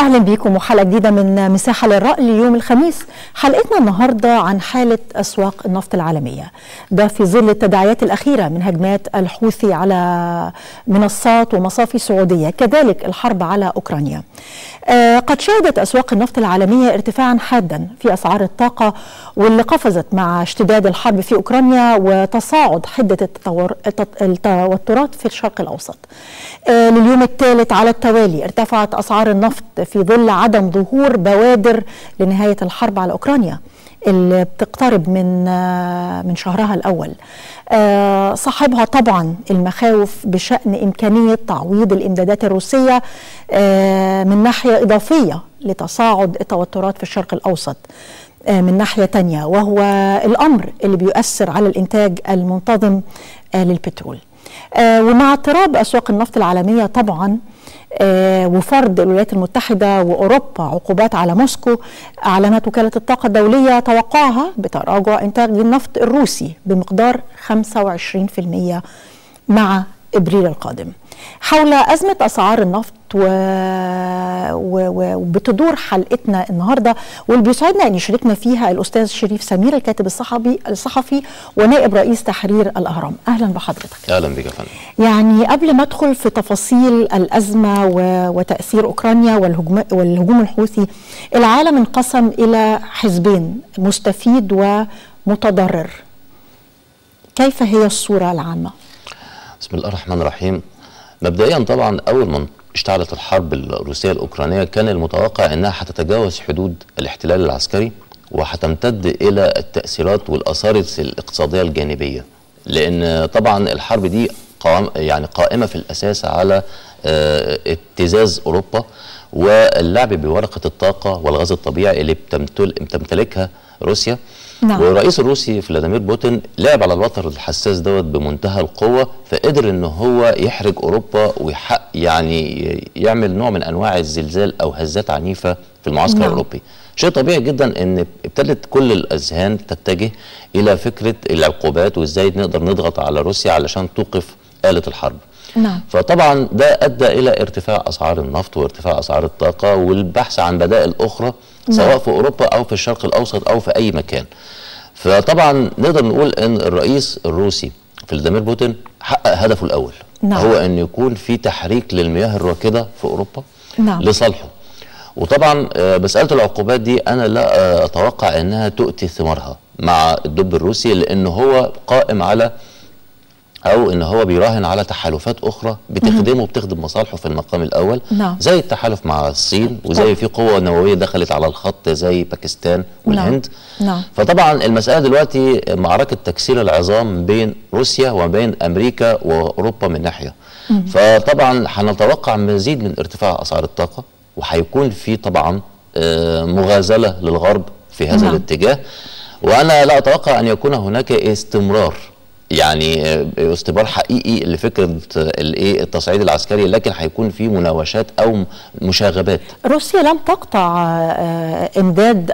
اهلا بيكم وحلقه جديده من مساحه للراي ليوم الخميس حلقتنا النهارده عن حاله اسواق النفط العالميه ده في ظل التداعيات الاخيره من هجمات الحوثي على منصات ومصافي سعوديه كذلك الحرب على اوكرانيا آه قد شهدت اسواق النفط العالميه ارتفاعا حادا في اسعار الطاقه واللي قفزت مع اشتداد الحرب في اوكرانيا وتصاعد حده التطور التوترات في الشرق الاوسط آه لليوم الثالث على التوالي ارتفعت اسعار النفط في ظل عدم ظهور بوادر لنهايه الحرب على اوكرانيا اللي بتقترب من من شهرها الاول صاحبها طبعا المخاوف بشان امكانيه تعويض الامدادات الروسيه من ناحيه اضافيه لتصاعد التوترات في الشرق الاوسط من ناحيه تانية وهو الامر اللي بيؤثر على الانتاج المنتظم للبترول ومع اضطراب اسواق النفط العالميه طبعا آه وفرض الولايات المتحدة وأوروبا عقوبات على موسكو أعلنت وكالة الطاقة الدولية توقعها بتراجع إنتاج النفط الروسي بمقدار 25% مع إبريل القادم حول أزمة أسعار النفط و... و... وبتدور حلقتنا النهارده واللي بيسعدنا ان يشاركنا فيها الاستاذ شريف سمير الكاتب الصحفي الصحفي ونائب رئيس تحرير الاهرام اهلا بحضرتك اهلا بك يا فندم يعني قبل ما ادخل في تفاصيل الازمه و... وتاثير اوكرانيا والهجوم والهجوم الحوثي العالم انقسم الى حزبين مستفيد ومتضرر كيف هي الصوره العامه بسم الله الرحمن الرحيم مبدئيا طبعا اول ما اشتعلت الحرب الروسيه الاوكرانيه كان المتوقع انها هتتجاوز حدود الاحتلال العسكري وهتمتد الى التاثيرات والاثار الاقتصاديه الجانبيه لان طبعا الحرب دي قائم يعني قائمه في الاساس على اه ابتزاز اوروبا واللعب بورقه الطاقه والغاز الطبيعي اللي بتمتلكها روسيا نعم. والرئيس الروسي فلاديمير بوتين لعب على الوتر الحساس دوت بمنتهى القوه فقدر ان هو يحرج اوروبا ويحق يعني يعمل نوع من انواع الزلزال او هزات عنيفه في المعسكر نعم. الاوروبي شيء طبيعي جدا ان ابتدت كل الاذهان تتجه الى فكره العقوبات وازاي نقدر نضغط على روسيا علشان توقف آلة الحرب نعم. فطبعا ده ادى الى ارتفاع اسعار النفط وارتفاع اسعار الطاقه والبحث عن بدائل اخرى سواء نعم. في اوروبا او في الشرق الاوسط او في اي مكان فطبعا نقدر نقول ان الرئيس الروسي فلاديمير بوتين حقق هدفه الاول نعم. هو ان يكون في تحريك للمياه الراكده في اوروبا نعم. لصالحه وطبعا مساله العقوبات دي انا لا اتوقع انها تؤتي ثمارها مع الدب الروسي لان هو قائم على او ان هو بيراهن على تحالفات اخرى بتخدمه وبتخدم مصالحه في المقام الاول نعم. زي التحالف مع الصين وزي في قوه نوويه دخلت على الخط زي باكستان والهند نعم. فطبعا المساله دلوقتي معركه تكسير العظام بين روسيا وبين امريكا واوروبا من ناحيه مم. فطبعا هنتوقع مزيد من ارتفاع اسعار الطاقه وهيكون في طبعا مغازله للغرب في هذا نعم. الاتجاه وانا لا اتوقع ان يكون هناك استمرار يعني استمرار حقيقي لفكره الايه التصعيد العسكري لكن هيكون في مناوشات او مشاغبات روسيا لم تقطع امداد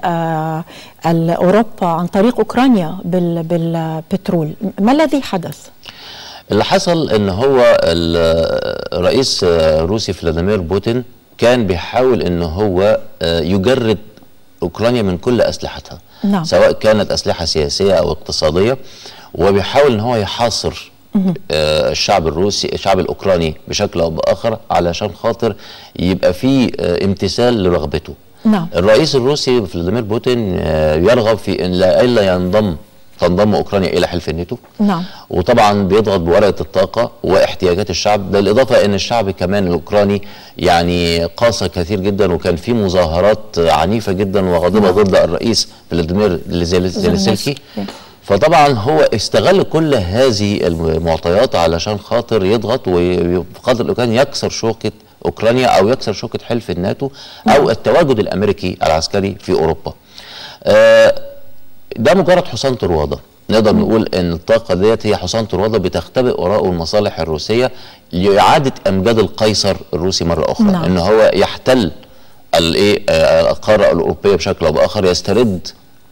اوروبا عن طريق اوكرانيا بالبترول ما الذي حدث اللي حصل ان هو الرئيس الروسي فلاديمير بوتين كان بيحاول ان هو يجرد اوكرانيا من كل اسلحتها نعم. سواء كانت اسلحه سياسيه او اقتصاديه وبيحاول ان هو يحاصر آه الشعب الروسي الشعب الاوكراني بشكل او باخر علشان خاطر يبقى في آه امتثال لرغبته نعم. الرئيس الروسي فلاديمير بوتين آه يرغب في ان لا الا ينضم تنضم اوكرانيا الى حلف الناتو نعم وطبعا بيضغط بورقه الطاقه واحتياجات الشعب بالاضافه ان الشعب كمان الاوكراني يعني قاسى كثير جدا وكان في مظاهرات عنيفه جدا وغاضبه نعم. ضد الرئيس فلاديمير زيلينسكي فطبعا هو استغل كل هذه المعطيات علشان خاطر يضغط وبقدر الامكان يكسر شوكه اوكرانيا او يكسر شوكه حلف الناتو او التواجد الامريكي العسكري في اوروبا. آه ده مجرد حصان طروادة نقدر نقول ان الطاقه ديت هي حصان طروادة بتختبئ وراءه المصالح الروسيه لاعاده امجاد القيصر الروسي مره اخرى نعم. ان هو يحتل الايه القاره الاوروبيه بشكل او باخر يسترد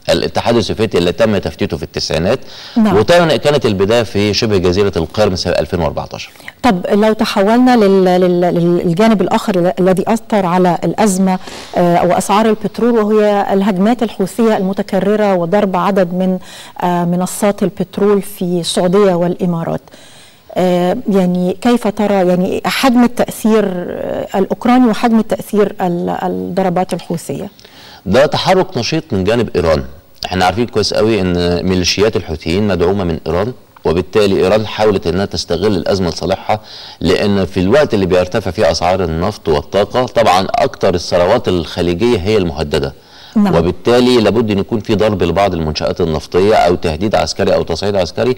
الاتحاد السوفيتي اللي تم تفتيته في التسعينات نعم. وكانت البدايه في شبه جزيره القرم سنه 2014 طب لو تحولنا لل- لل- للجانب الآخر ال- الذي أثر على الأزمة آه، أو أسعار البترول وهي الهجمات الحوثية المتكررة وضرب عدد من آه، منصات البترول في السعودية والإمارات آه، يعني كيف ترى يعني حجم التأثير آه، الأوكراني وحجم التأثير ال- الضربات الحوثية ده تحرك نشيط من جانب ايران احنا عارفين كويس قوي ان ميليشيات الحوثيين مدعومه من ايران وبالتالي ايران حاولت انها تستغل الازمه لصالحها لان في الوقت اللي بيرتفع فيه اسعار النفط والطاقه طبعا اكتر الثروات الخليجيه هي المهدده نعم. وبالتالي لابد ان يكون في ضرب لبعض المنشات النفطيه او تهديد عسكري او تصعيد عسكري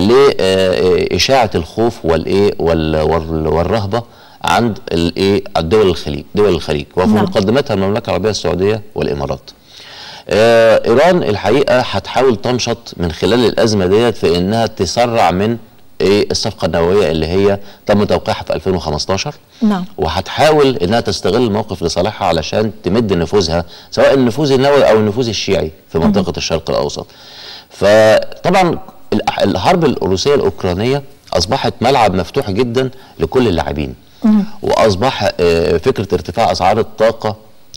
لاشاعه الخوف والايه وال- وال- والرهبه عند الايه الدول الخليج دول الخليج وفي نعم. مقدمتها المملكه العربيه السعوديه والامارات آه، ايران الحقيقه هتحاول تنشط من خلال الازمه ديت في انها تسرع من ايه الصفقه النوويه اللي هي تم توقيعها في 2015 نعم. وهتحاول انها تستغل الموقف لصالحها علشان تمد نفوذها سواء النفوذ النووي او النفوذ الشيعي في منطقه الشرق الاوسط فطبعا الح- الحرب الروسيه الاوكرانيه اصبحت ملعب مفتوح جدا لكل اللاعبين واصبح آه، فكره ارتفاع اسعار الطاقه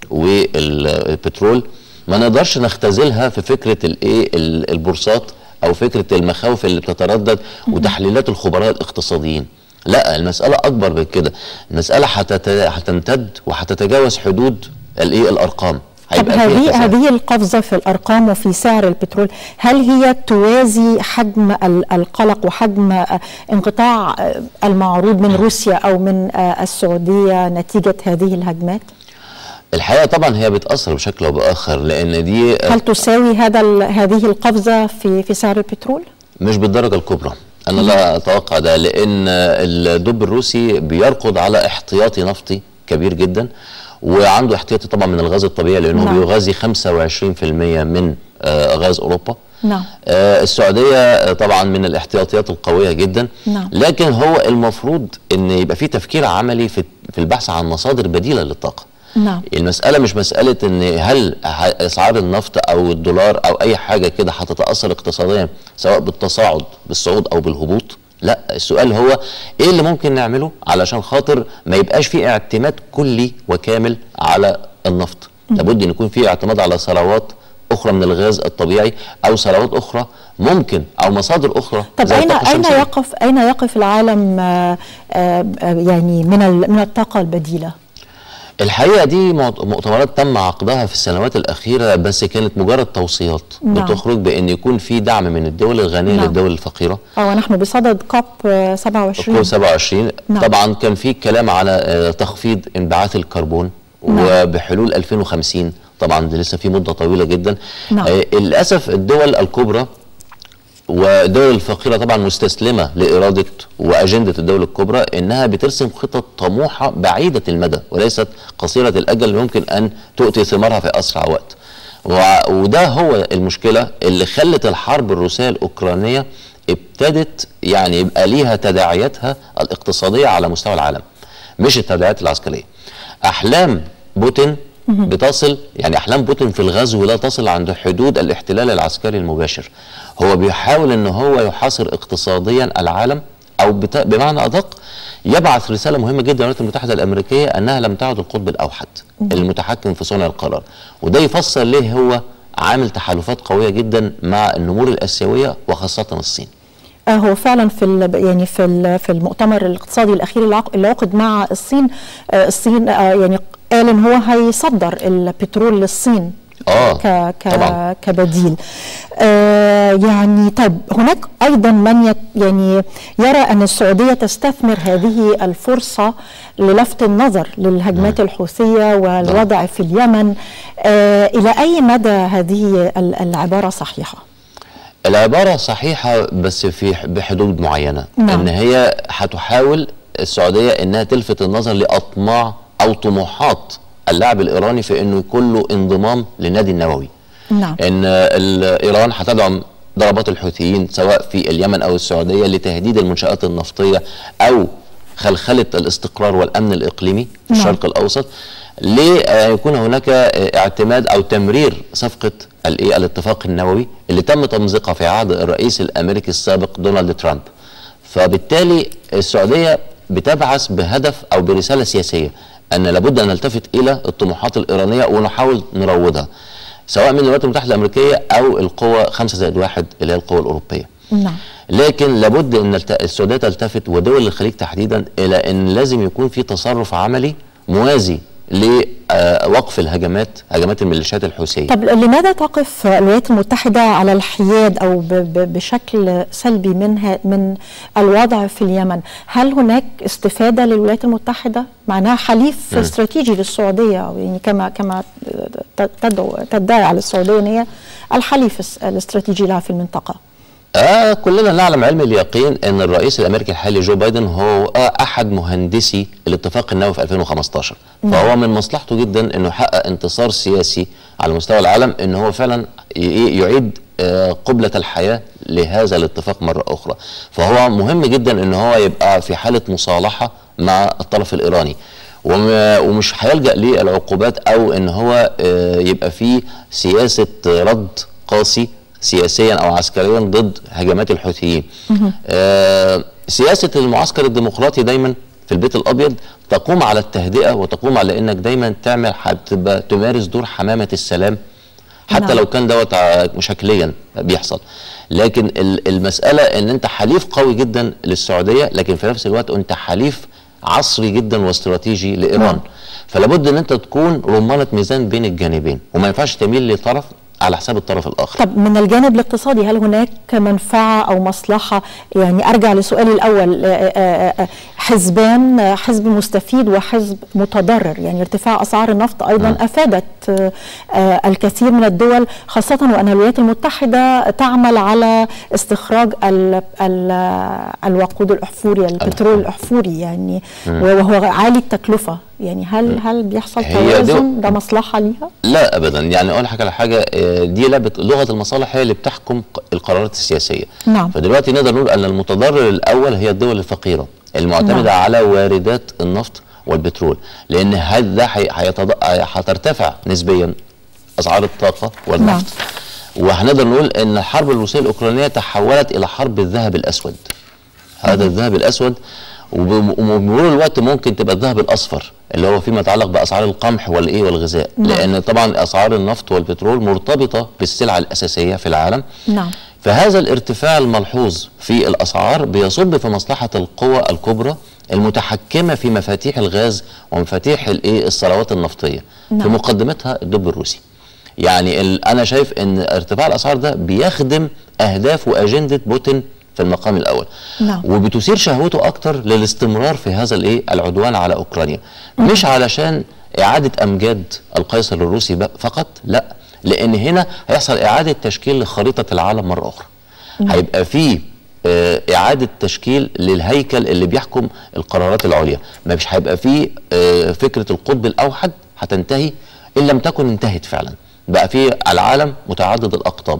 والبترول ما نقدرش نختزلها في فكره الايه ال- البورصات او فكره المخاوف اللي بتتردد وتحليلات الخبراء الاقتصاديين لا المساله اكبر من كده المساله هتت- هتمتد وهتتجاوز حدود الايه الارقام طب هيبقى فيها هذه تساؤل. هذه القفزة في الأرقام وفي سعر البترول هل هي توازي حجم ال- القلق وحجم آه، انقطاع آه، المعروض من روسيا أو من آه، السعودية نتيجة هذه الهجمات؟ الحقيقه طبعا هي بتاثر بشكل او باخر لان دي هل تساوي هذا ال- هذه القفزة في في سعر البترول؟ مش بالدرجه الكبرى انا لا اتوقع ده لان الدب الروسي بيركض على احتياطي نفطي كبير جدا وعنده احتياطي طبعا من الغاز الطبيعي لانه نعم. بيغذي 25% من آه، غاز اوروبا نعم. آه، السعوديه آه، طبعا من الاحتياطيات القويه جدا نعم. لكن هو المفروض ان يبقى في تفكير عملي في في البحث عن مصادر بديله للطاقه نعم. المسألة مش مسألة ان هل ه- اسعار النفط او الدولار او اي حاجة كده هتتأثر اقتصاديا سواء بالتصاعد بالصعود او بالهبوط لا السؤال هو ايه اللي ممكن نعمله علشان خاطر ما يبقاش في اعتماد كلي وكامل على النفط لابد ان يكون في اعتماد على ثروات اخرى من الغاز الطبيعي او ثروات اخرى ممكن او مصادر اخرى طب زي أين الطاقة أين الشمسية. يقف أين يقف العالم آه، آه، آه، يعني من ال- من الطاقة البديلة؟ الحقيقه دي مؤت- مؤتمرات تم عقدها في السنوات الاخيره بس كانت مجرد توصيات نعم. بتخرج بان يكون في دعم من الدول الغنيه نعم. للدول الفقيره أو نحن بصدد كوب آه، 27 كوب 27 نعم. طبعا كان في كلام على آه، تخفيض انبعاث الكربون نعم. وبحلول 2050 طبعا دي لسه في مده طويله جدا نعم. آه، للاسف الدول الكبرى والدول الفقيره طبعا مستسلمه لاراده واجنده الدول الكبرى انها بترسم خطط طموحه بعيده المدى وليست قصيره الاجل اللي ممكن ان تؤتي ثمارها في اسرع وقت. و- وده هو المشكله اللي خلت الحرب الروسيه الاوكرانيه ابتدت يعني يبقى ليها تداعياتها الاقتصاديه على مستوى العالم مش التداعيات العسكريه. احلام بوتين بتصل يعني احلام بوتين في الغزو لا تصل عند حدود الاحتلال العسكري المباشر هو بيحاول ان هو يحاصر اقتصاديا العالم او بت... بمعنى ادق يبعث رساله مهمه جدا للولايات المتحده الامريكيه انها لم تعد القطب الاوحد المتحكم في صنع القرار وده يفسر ليه هو عامل تحالفات قويه جدا مع النمور الاسيويه وخاصه الصين آه، هو فعلا في ال- يعني في ال- في المؤتمر الاقتصادي الاخير اللي عق- اللي عقد مع الصين آه، الصين آه، يعني قال ان هو هيصدر البترول للصين آه، ك ك طبعاً. كبديل آه يعني طيب هناك ايضا من يت يعني يرى ان السعوديه تستثمر هذه الفرصه للفت النظر للهجمات الحوثيه والوضع في اليمن آه الى اي مدى هذه ال- العباره صحيحه؟ العبارة صحيحة بس في بحدود معينة نعم. ان هي هتحاول السعودية انها تلفت النظر لاطماع او طموحات اللاعب الايراني في انه يكون له انضمام للنادي النووي نعم. ان ال- ايران هتدعم ضربات الحوثيين سواء في اليمن او السعودية لتهديد المنشآت النفطية او خلخلة الاستقرار والامن الاقليمي في نعم. الشرق الاوسط ليكون هناك اعتماد او تمرير صفقه الايه الاتفاق النووي اللي تم تمزيقها في عهد الرئيس الامريكي السابق دونالد ترامب فبالتالي السعوديه بتبعث بهدف او برساله سياسيه ان لابد ان نلتفت الى الطموحات الايرانيه ونحاول نروضها سواء من الولايات المتحده الامريكيه او القوى 5 زائد واحد اللي هي القوى الاوروبيه. نعم لكن لابد ان الت- السعوديه تلتفت ودول الخليج تحديدا الى ان لازم يكون في تصرف عملي موازي لوقف الهجمات هجمات الميليشيات الحوثيه. طب لماذا تقف الولايات المتحدة على الحياد أو ب- ب- بشكل سلبي منها من الوضع في اليمن هل هناك استفادة للولايات المتحدة معناها حليف استراتيجي للسعودية أو يعني كما كما ت- تدعو تدعي على السعودية أن هي الحليف الس- الاستراتيجي لها في المنطقة آه كلنا نعلم علم اليقين ان الرئيس الامريكي الحالي جو بايدن هو آه احد مهندسي الاتفاق النووي في 2015 فهو من مصلحته جدا انه يحقق انتصار سياسي على مستوى العالم ان هو فعلا ي- يعيد آه قبلة الحياة لهذا الاتفاق مرة أخرى فهو مهم جدا ان هو يبقى في حالة مصالحة مع الطرف الإيراني وم- ومش هيلجأ للعقوبات أو ان هو آه يبقى فيه سياسة رد قاسي سياسيا او عسكريا ضد هجمات الحوثيين. آه سياسه المعسكر الديمقراطي دايما في البيت الابيض تقوم على التهدئه وتقوم على انك دايما تعمل هتبقى تمارس دور حمامه السلام حتى نعم. لو كان دوت ع- شكليا بيحصل لكن ال- المساله ان انت حليف قوي جدا للسعوديه لكن في نفس الوقت انت حليف عصري جدا واستراتيجي لايران نعم. فلابد ان انت تكون رمانه ميزان بين الجانبين وما ينفعش تميل لطرف على حساب الطرف الاخر طب من الجانب الاقتصادي هل هناك منفعة أو مصلحة يعني أرجع لسؤالي الأول آه، آه، آه، حزبان آه، حزب مستفيد وحزب متضرر يعني ارتفاع أسعار النفط أيضا أفادت آه، آه، الكثير من الدول خاصة وأن الولايات المتحدة تعمل على استخراج ال ال الوقود الأحفوري البترول الأحفوري يعني وهو عالي التكلفة يعني هل هل بيحصل هي دو- توازن ده مصلحة ليها؟ لا ابدا يعني اقول لك على حاجه آه، دي لعبه لغه المصالح هي اللي بتحكم ق- القرارات السياسيه نعم. فدلوقتي نقدر نقول ان المتضرر الاول هي الدول الفقيره المعتمده نعم. على واردات النفط والبترول لان هل ده هي- هيتض- هترتفع نسبيا اسعار الطاقه والنفط وهنقدر نقول ان الحرب الروسيه الاوكرانيه تحولت الى حرب الذهب الاسود هذا الذهب الاسود وب- وبمرور الوقت ممكن تبقى الذهب الاصفر اللي هو فيما يتعلق باسعار القمح والايه والغذاء نعم. لان طبعا اسعار النفط والبترول مرتبطه بالسلع الاساسيه في العالم نعم فهذا الارتفاع الملحوظ في الاسعار بيصب في مصلحه القوى الكبرى المتحكمه في مفاتيح الغاز ومفاتيح الايه الثروات النفطيه نعم. في مقدمتها الدب الروسي يعني ال- انا شايف ان ارتفاع الاسعار ده بيخدم اهداف واجنده بوتين في المقام الاول نعم. وبتثير شهوته اكتر للاستمرار في هذا الايه العدوان على اوكرانيا مش علشان اعاده امجاد القيصر الروسي بق- فقط لا لان هنا هيحصل اعاده تشكيل لخريطه العالم مره اخرى هيبقى في آه، اعاده تشكيل للهيكل اللي بيحكم القرارات العليا ما مش هيبقى في آه، فكره القطب الاوحد هتنتهي ان لم تكن انتهت فعلا بقى في العالم متعدد الاقطاب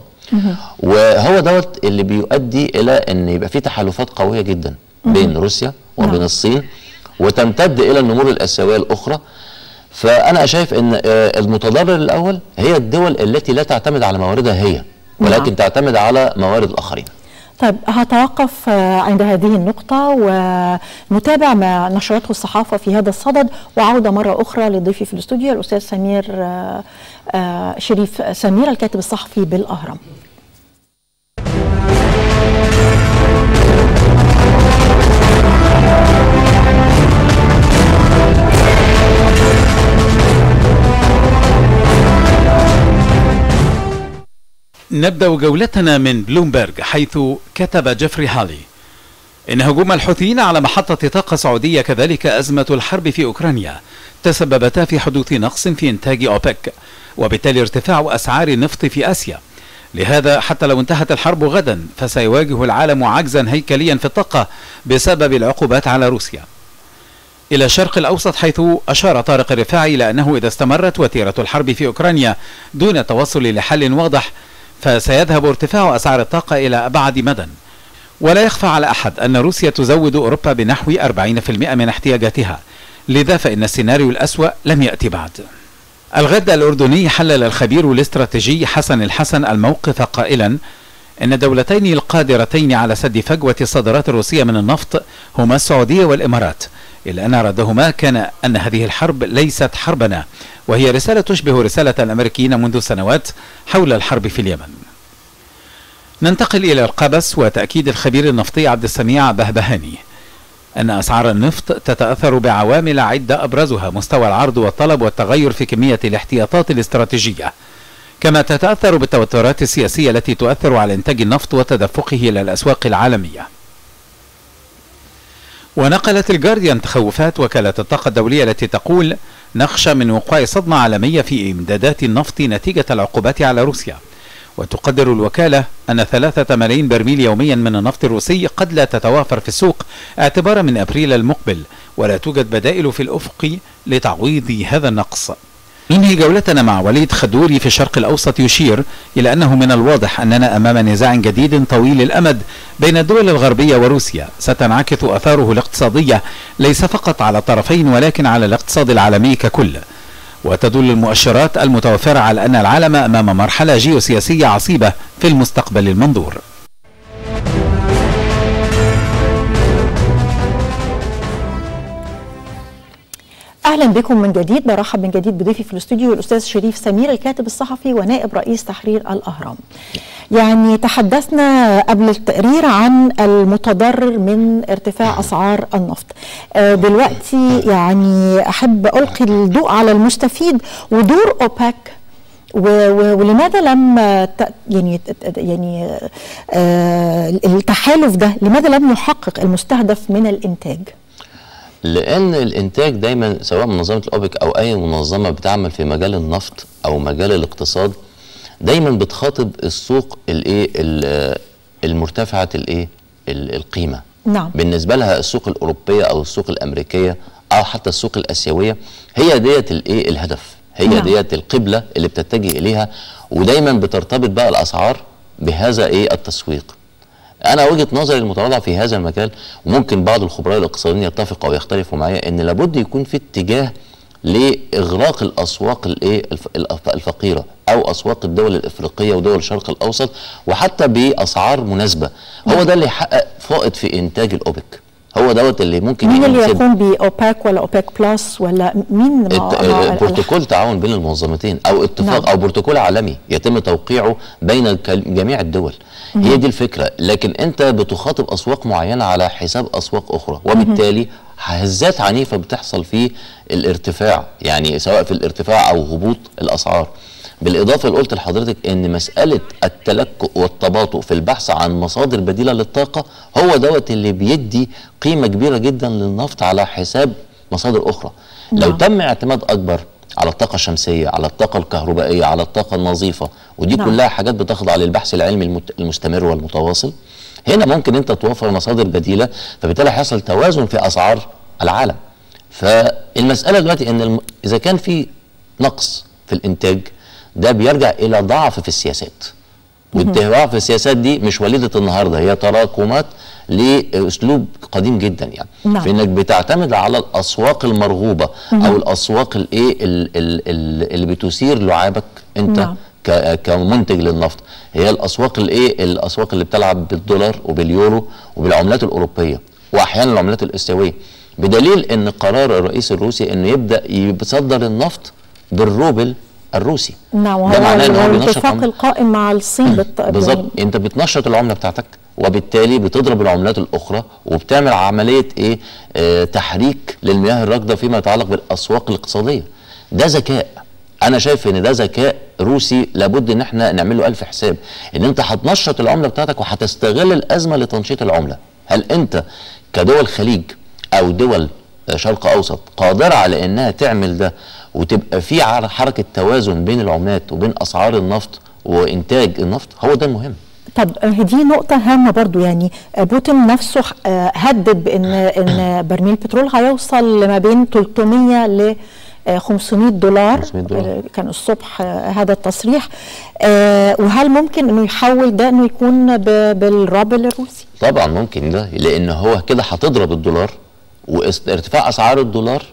وهو دوت اللي بيؤدي الى ان يبقى في تحالفات قويه جدا بين روسيا وبين نعم. الصين وتمتد الى النمور الاسيويه الاخرى فانا شايف ان آه، المتضرر الاول هي الدول التي لا تعتمد على مواردها هي ولكن نعم. تعتمد على موارد الاخرين طيب هتوقف آه، عند هذه النقطة ونتابع ما نشرته الصحافة في هذا الصدد وعودة مرة أخرى لضيفي في الاستوديو الأستاذ سمير آه، آه، شريف سمير الكاتب الصحفي بالأهرام نبدأ جولتنا من بلومبرج حيث كتب جيفري هالي إن هجوم الحوثيين على محطة طاقة سعودية كذلك أزمة الحرب في أوكرانيا تسببتا في حدوث نقص في إنتاج أوبك وبالتالي ارتفاع أسعار النفط في آسيا لهذا حتى لو انتهت الحرب غدا فسيواجه العالم عجزا هيكليا في الطاقة بسبب العقوبات على روسيا إلى الشرق الأوسط حيث أشار طارق الرفاعي إلى أنه إذا استمرت وتيرة الحرب في أوكرانيا دون التوصل لحل واضح فسيذهب ارتفاع أسعار الطاقة إلى أبعد مدى ولا يخفى على أحد أن روسيا تزود أوروبا بنحو 40% من احتياجاتها لذا فإن السيناريو الأسوأ لم يأتي بعد الغد الأردني حلل الخبير الاستراتيجي حسن الحسن الموقف قائلا إن الدولتين القادرتين على سد فجوة الصادرات الروسية من النفط هما السعودية والإمارات إلا أن ردهما كان أن هذه الحرب ليست حربنا وهي رسالة تشبه رسالة الأمريكيين منذ سنوات حول الحرب في اليمن ننتقل إلى القبس وتأكيد الخبير النفطي عبد السميع بهبهاني أن أسعار النفط تتأثر بعوامل عدة أبرزها مستوى العرض والطلب والتغير في كمية الاحتياطات الاستراتيجية كما تتأثر بالتوترات السياسية التي تؤثر على إنتاج النفط وتدفقه إلى الأسواق العالمية ونقلت الجارديان تخوفات وكالة الطاقة الدولية التي تقول نخشى من وقوع صدمة عالمية في إمدادات النفط نتيجة العقوبات على روسيا وتقدر الوكالة أن ثلاثة ملايين برميل يوميا من النفط الروسي قد لا تتوافر في السوق اعتبارا من أبريل المقبل ولا توجد بدائل في الأفق لتعويض هذا النقص ننهي جولتنا مع وليد خدوري في الشرق الأوسط يشير إلى أنه من الواضح أننا أمام نزاع جديد طويل الأمد بين الدول الغربية وروسيا ستنعكس أثاره الاقتصادية ليس فقط على الطرفين ولكن على الاقتصاد العالمي ككل وتدل المؤشرات المتوفرة على أن العالم أمام مرحلة جيوسياسية عصيبة في المستقبل المنظور اهلا بكم من جديد برحب من جديد بضيفي في الاستوديو الاستاذ شريف سمير الكاتب الصحفي ونائب رئيس تحرير الاهرام. يعني تحدثنا قبل التقرير عن المتضرر من ارتفاع اسعار النفط. آه دلوقتي يعني احب القي الضوء على المستفيد ودور اوبك ولماذا لم يعني يعني آه التحالف ده لماذا لم يحقق المستهدف من الانتاج؟ لان الانتاج دايما سواء منظمه الاوبك او اي منظمه بتعمل في مجال النفط او مجال الاقتصاد دايما بتخاطب السوق الايه المرتفعه الايه القيمه نعم بالنسبه لها السوق الاوروبيه او السوق الامريكيه او حتى السوق الاسيويه هي ديت الايه الهدف هي نعم. ديت القبله اللي بتتجه اليها ودايما بترتبط بقى الاسعار بهذا ايه التسويق انا وجهه نظري المتواضعه في هذا المجال وممكن بعض الخبراء الاقتصاديين يتفقوا او يختلفوا معايا ان لابد يكون في اتجاه لاغراق الاسواق الايه الفقيره او اسواق الدول الافريقيه ودول الشرق الاوسط وحتى باسعار مناسبه هو ده اللي يحقق فائض في انتاج الاوبك هو دوت اللي ممكن مين اللي يقوم باوباك ولا اوبك بلس ولا مين بروتوكول تعاون بين المنظمتين او اتفاق نعم. او بروتوكول عالمي يتم توقيعه بين جميع الدول مم. هي دي الفكره لكن انت بتخاطب اسواق معينه على حساب اسواق اخرى وبالتالي هزات عنيفه بتحصل في الارتفاع يعني سواء في الارتفاع او هبوط الاسعار بالاضافه اللي قلت لحضرتك ان مساله التلكؤ والتباطؤ في البحث عن مصادر بديله للطاقه هو دوت اللي بيدي قيمه كبيره جدا للنفط على حساب مصادر اخرى نعم. لو تم اعتماد اكبر على الطاقه الشمسيه على الطاقه الكهربائيه على الطاقه النظيفه ودي نعم. كلها حاجات بتخضع للبحث العلمي المستمر والمتواصل هنا ممكن انت توفر مصادر بديله فبالتالي هيحصل توازن في اسعار العالم فالمساله دلوقتي ان الم... اذا كان في نقص في الانتاج ده بيرجع الى ضعف في السياسات والضعف في السياسات دي مش وليده النهارده هي تراكمات لاسلوب قديم جدا يعني نعم. في انك بتعتمد على الاسواق المرغوبه مم. او الاسواق الايه اللي بتثير لعابك انت نعم. كمنتج للنفط هي الاسواق الايه الاسواق اللي بتلعب بالدولار وباليورو وبالعملات الاوروبيه واحيانا العملات الاسيويه بدليل ان قرار الرئيس الروسي انه يبدا يصدر النفط بالروبل الروسي نعم وهو الاتفاق القائم مع الصين بالط... بالظبط انت بتنشط العمله بتاعتك وبالتالي بتضرب العملات الاخرى وبتعمل عمليه ايه آه تحريك للمياه الراكده فيما يتعلق بالاسواق الاقتصاديه ده ذكاء انا شايف ان ده ذكاء روسي لابد ان احنا نعمل له الف حساب ان انت هتنشط العمله بتاعتك وهتستغل الازمه لتنشيط العمله هل انت كدول خليج او دول شرق اوسط قادره على انها تعمل ده وتبقى في حركه توازن بين العملات وبين اسعار النفط وانتاج النفط هو ده المهم طب دي نقطة هامة برضو يعني بوتين نفسه هدد بأن إن برميل بترول هيوصل لما بين 300 ل 500 دولار, 500 دولار. كان الصبح هذا التصريح وهل ممكن انه يحول ده انه يكون بالروبل الروسي؟ طبعا ممكن ده لان هو كده هتضرب الدولار وارتفاع اسعار الدولار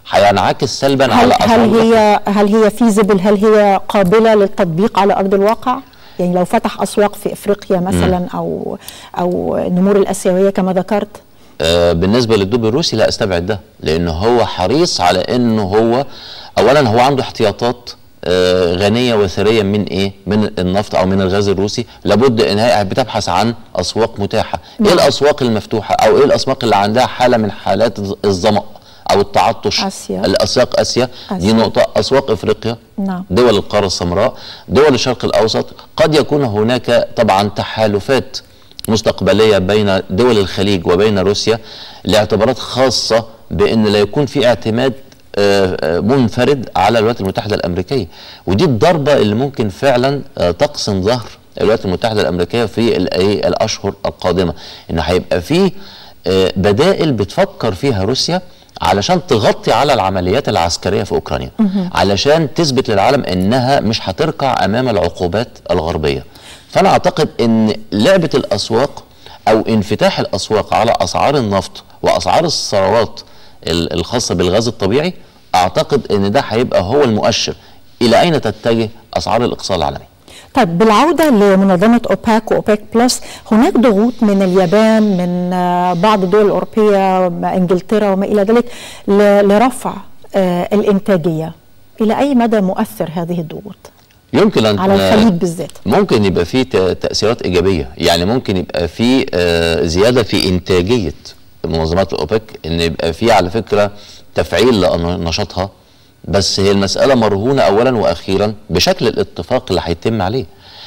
هينعكس سلبا هل على اسعار هل هي هل هي فيزبل هل هي قابله للتطبيق على ارض الواقع؟ يعني لو فتح اسواق في افريقيا مثلا او او النمور الاسيويه كما ذكرت آه، بالنسبه للدب الروسي لا استبعد ده لان هو حريص على انه هو اولا هو عنده احتياطات آه، غنيه وثريه من ايه؟ من النفط او من الغاز الروسي لابد ان هي بتبحث عن اسواق متاحه، ايه نعم. الاسواق المفتوحه او ايه الاسواق اللي عندها حاله من حالات الظمأ او التعطش آسيا. الاسواق اسيا دي آسيا. نقطه اسواق افريقيا نعم. دول القاره السمراء دول الشرق الاوسط قد يكون هناك طبعا تحالفات مستقبليه بين دول الخليج وبين روسيا لاعتبارات خاصه بان لا يكون في اعتماد آه، آه، منفرد على الولايات المتحده الامريكيه ودي الضربه اللي ممكن فعلا آه، تقسم ظهر الولايات المتحده الامريكيه في ال- إيه الاشهر القادمه ان هيبقى في آه، بدائل بتفكر فيها روسيا علشان تغطي على العمليات العسكريه في اوكرانيا علشان تثبت للعالم انها مش هتركع امام العقوبات الغربيه فانا اعتقد ان لعبه الاسواق او انفتاح الاسواق على اسعار النفط واسعار الثروات ال- الخاصه بالغاز الطبيعي اعتقد ان ده هيبقى هو المؤشر الى اين تتجه اسعار الاقتصاد العالمي طيب بالعودة لمنظمة أوباك وأوباك بلس هناك ضغوط من اليابان من آه، بعض الدول الأوروبية إنجلترا وما إلى ذلك ل- لرفع آه، الإنتاجية إلى أي مدى مؤثر هذه الضغوط يمكن ان على الخليج بالذات ممكن يبقى في ت- تاثيرات ايجابيه يعني ممكن يبقى في آه، زياده في انتاجيه منظمات الاوبك ان يبقى في على فكره تفعيل لنشاطها بس هي المساله مرهونه اولا واخيرا بشكل الاتفاق اللي هيتم عليه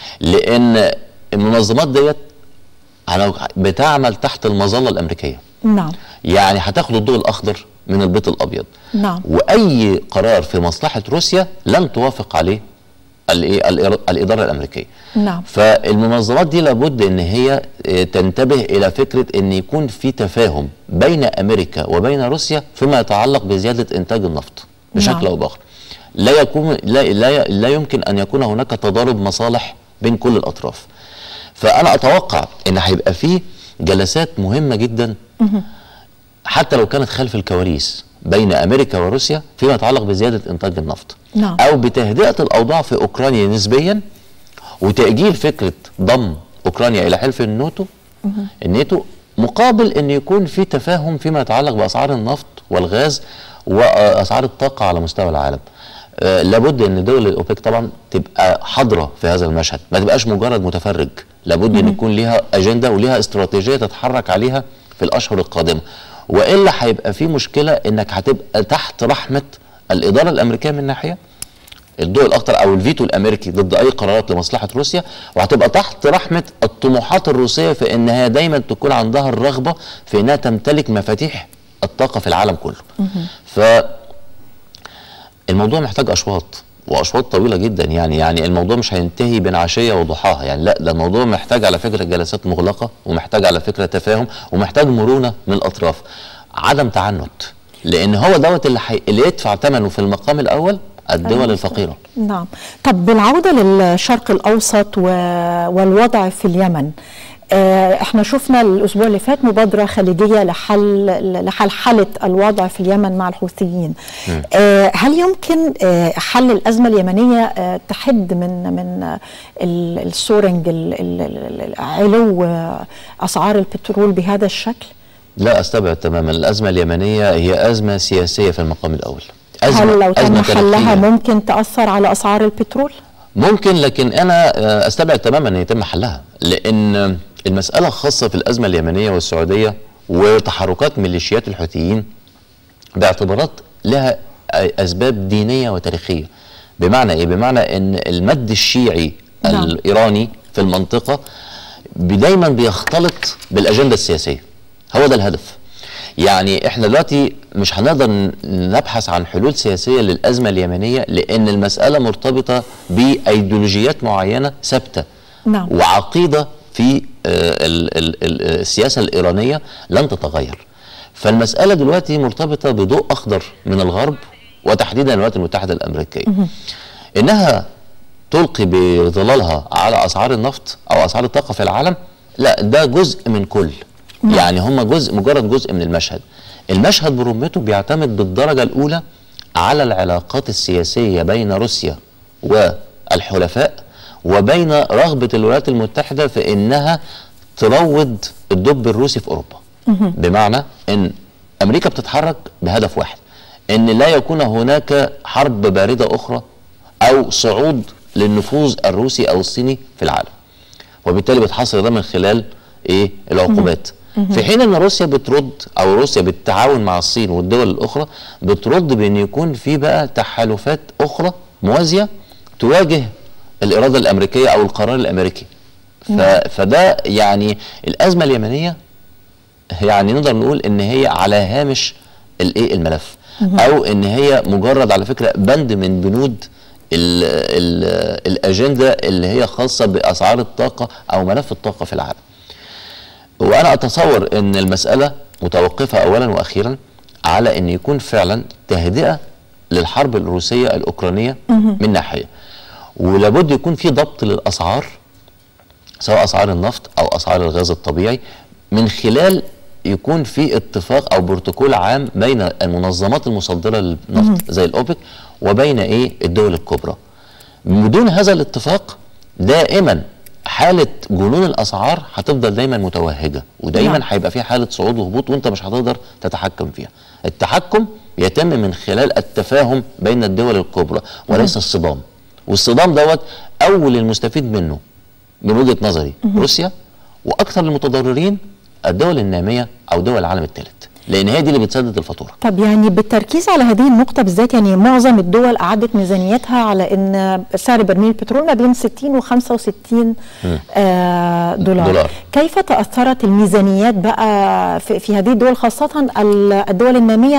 لان المنظمات ديت على- بتعمل تحت المظله الامريكيه نعم يعني هتاخد الضوء الاخضر من البيت الابيض نعم واي قرار في مصلحه روسيا لن توافق عليه الإيه؟ الإر- الاداره الامريكيه نعم فالمنظمات دي لابد ان هي آه، تنتبه الى فكره ان يكون في تفاهم بين امريكا وبين روسيا فيما يتعلق بزياده انتاج النفط بشكل نعم. او باخر لا يكون لا لا لا يمكن ان يكون هناك تضارب مصالح بين كل الاطراف فانا اتوقع ان هيبقى في جلسات مهمه جدا حتى لو كانت خلف الكواليس بين امريكا وروسيا فيما يتعلق بزياده انتاج النفط نعم. او بتهدئه الاوضاع في اوكرانيا نسبيا وتاجيل فكره ضم اوكرانيا الى حلف الناتو الناتو مقابل ان يكون في تفاهم فيما يتعلق باسعار النفط والغاز واسعار الطاقه على مستوى العالم آه، لابد ان دول الاوبك طبعا تبقى حاضره في هذا المشهد ما تبقاش مجرد متفرج لابد ان يكون ليها اجنده وليها استراتيجيه تتحرك عليها في الاشهر القادمه والا هيبقى في مشكله انك هتبقى تحت رحمه الاداره الامريكيه من ناحيه الضوء الاخضر او الفيتو الامريكي ضد اي قرارات لمصلحه روسيا وهتبقى تحت رحمه الطموحات الروسيه في ان هي دايما تكون عندها الرغبه في انها تمتلك مفاتيح الطاقه في العالم كله. ف الموضوع محتاج اشواط واشواط طويله جدا يعني يعني الموضوع مش هينتهي بين عشيه وضحاها يعني لا ده الموضوع محتاج على فكره جلسات مغلقه ومحتاج على فكره تفاهم ومحتاج مرونه من الاطراف عدم تعنت لان هو دوت اللي, حي... اللي يدفع ثمنه في المقام الاول الدول الفقيره نعم طب بالعودة للشرق الأوسط و... والوضع في اليمن آه، احنا شفنا الاسبوع اللي فات مبادره خليجيه لحل لحلحله الوضع في اليمن مع الحوثيين آه، هل يمكن آه، حل الازمه اليمنيه آه، تحد من من آه، ال- السورنج ال- ال- ال- ال- علو آه، اسعار البترول بهذا الشكل لا استبعد تماما الازمه اليمنيه هي ازمه سياسيه في المقام الاول هل لو تم أزمة حلها تاريخية. ممكن تاثر على اسعار البترول ممكن لكن انا آه، استبعد تماما ان يتم حلها لان المساله خاصه في الازمه اليمنيه والسعوديه وتحركات ميليشيات الحوثيين باعتبارات لها اسباب دينيه وتاريخيه بمعنى ايه بمعنى ان المد الشيعي نعم. الايراني في المنطقه دايما بيختلط بالاجنده السياسيه هو ده الهدف يعني احنا دلوقتي مش هنقدر ن- نبحث عن حلول سياسيه للازمه اليمنيه لان المساله مرتبطه بايديولوجيات معينه ثابته نعم. وعقيده في آه، ال- ال- ال- السياسه الايرانيه لن تتغير فالمساله دلوقتي مرتبطه بضوء اخضر من الغرب وتحديدا الولايات المتحده الامريكيه انها تلقي بظلالها على اسعار النفط او اسعار الطاقه في العالم لا ده جزء من كل يعني هم جزء مجرد جزء من المشهد المشهد برمته بيعتمد بالدرجة الأولى على العلاقات السياسية بين روسيا والحلفاء وبين رغبة الولايات المتحدة في إنها تروض الدب الروسي في أوروبا بمعنى إن أمريكا بتتحرك بهدف واحد إن لا يكون هناك حرب باردة أخرى أو صعود للنفوذ الروسي أو الصيني في العالم وبالتالي بتحصل ده من خلال ايه العقوبات في حين ان روسيا بترد او روسيا بالتعاون مع الصين والدول الاخرى بترد بان يكون في بقى تحالفات اخرى موازيه تواجه الاراده الامريكيه او القرار الامريكي ف... فده يعني الازمه اليمنيه يعني نقدر نقول ان هي على هامش الايه الملف او ان هي مجرد على فكره بند من بنود ال ال الاجنده اللي هي خاصه باسعار الطاقه او ملف الطاقه في العالم. وانا اتصور ان المساله متوقفه اولا واخيرا على ان يكون فعلا تهدئه للحرب الروسيه الاوكرانيه من ناحيه ولابد يكون في ضبط للاسعار سواء اسعار النفط او اسعار الغاز الطبيعي من خلال يكون في اتفاق او بروتوكول عام بين المنظمات المصدره للنفط زي الاوبك وبين ايه الدول الكبرى بدون هذا الاتفاق دائما حاله جنون الاسعار هتفضل دايما متوهجه ودايما نعم. هيبقى في حاله صعود وهبوط وانت مش هتقدر تتحكم فيها التحكم يتم من خلال التفاهم بين الدول الكبرى وليس الصدام والصدام دوت اول المستفيد منه من وجهه نظري روسيا واكثر المتضررين الدول الناميه او دول العالم الثالث لان هي دي اللي بتسدد الفاتوره طب يعني بالتركيز على هذه النقطة بالذات يعني معظم الدول أعدت ميزانيتها على أن سعر برميل البترول ما بين 60 و 65 آه دولار. دولار. كيف تأثرت الميزانيات بقى في, في هذه الدول خاصة ال- الدول النامية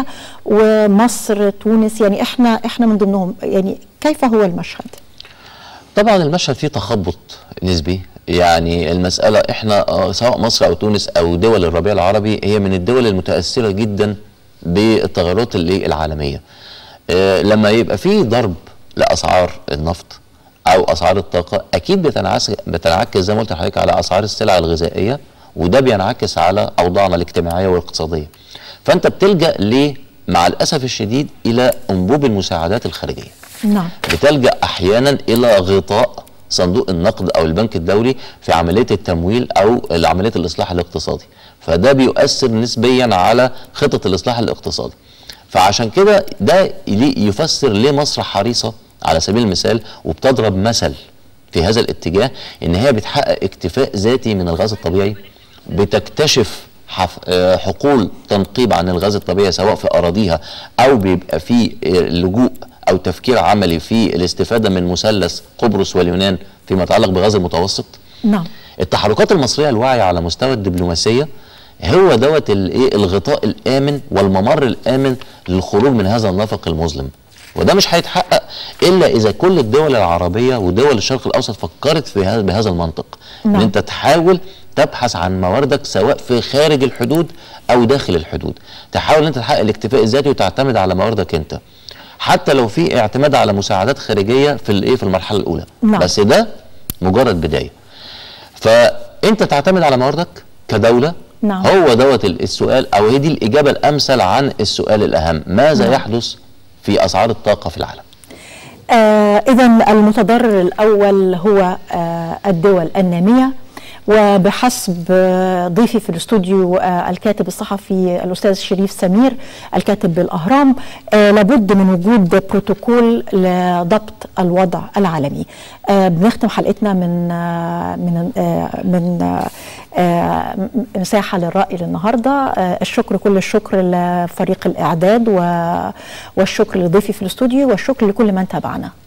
ومصر تونس يعني احنا احنا من ضمنهم يعني كيف هو المشهد؟ طبعا المشهد فيه تخبط نسبي يعني المسألة احنا آه، سواء مصر او تونس او دول الربيع العربي هي من الدول المتأثرة جدا بالتغيرات اللي العالمية آه، لما يبقى في ضرب لأسعار النفط او اسعار الطاقة اكيد بتنعكس بتنعكس زي ما قلت لحضرتك على اسعار السلع الغذائية وده بينعكس على اوضاعنا الاجتماعية والاقتصادية فانت بتلجأ ليه مع الاسف الشديد الى انبوب المساعدات الخارجية نعم بتلجا احيانا الى غطاء صندوق النقد او البنك الدولي في عمليه التمويل او عمليه الاصلاح الاقتصادي فده بيؤثر نسبيا على خطط الاصلاح الاقتصادي فعشان كده ده ليه- يفسر ليه مصر حريصه على سبيل المثال وبتضرب مثل في هذا الاتجاه ان هي بتحقق اكتفاء ذاتي من الغاز الطبيعي بتكتشف حف... آه، حقول تنقيب عن الغاز الطبيعي سواء في اراضيها او بيبقى في آه، لجوء او تفكير عملي في الاستفاده من مثلث قبرص واليونان فيما يتعلق بغاز المتوسط نعم التحركات المصريه الواعيه على مستوى الدبلوماسيه هو دوت الايه الغطاء الامن والممر الامن للخروج من هذا النفق المظلم وده مش هيتحقق الا اذا كل الدول العربيه ودول الشرق الاوسط فكرت في هذا بهذا المنطق نعم. ان انت تحاول تبحث عن مواردك سواء في خارج الحدود او داخل الحدود تحاول ان انت تحقق الاكتفاء الذاتي وتعتمد على مواردك انت حتى لو في اعتماد على مساعدات خارجيه في الايه في المرحله الاولى نعم. بس ده مجرد بدايه فانت تعتمد على مواردك كدوله نعم. هو دوت ال- السؤال او هي دي الاجابه الامثل عن السؤال الاهم ماذا نعم. يحدث في اسعار الطاقه في العالم آه إذا المتضرر الأول هو آه الدول النامية وبحسب آه، ضيفي في الاستوديو آه الكاتب الصحفي الأستاذ شريف سمير الكاتب بالأهرام آه لابد من وجود بروتوكول لضبط الوضع العالمي آه بنختم حلقتنا من آه من آه من آه آه، مساحة للرأي للنهاردة آه، الشكر كل الشكر لفريق الإعداد و- والشكر لضيفي في الاستوديو والشكر لكل من تابعنا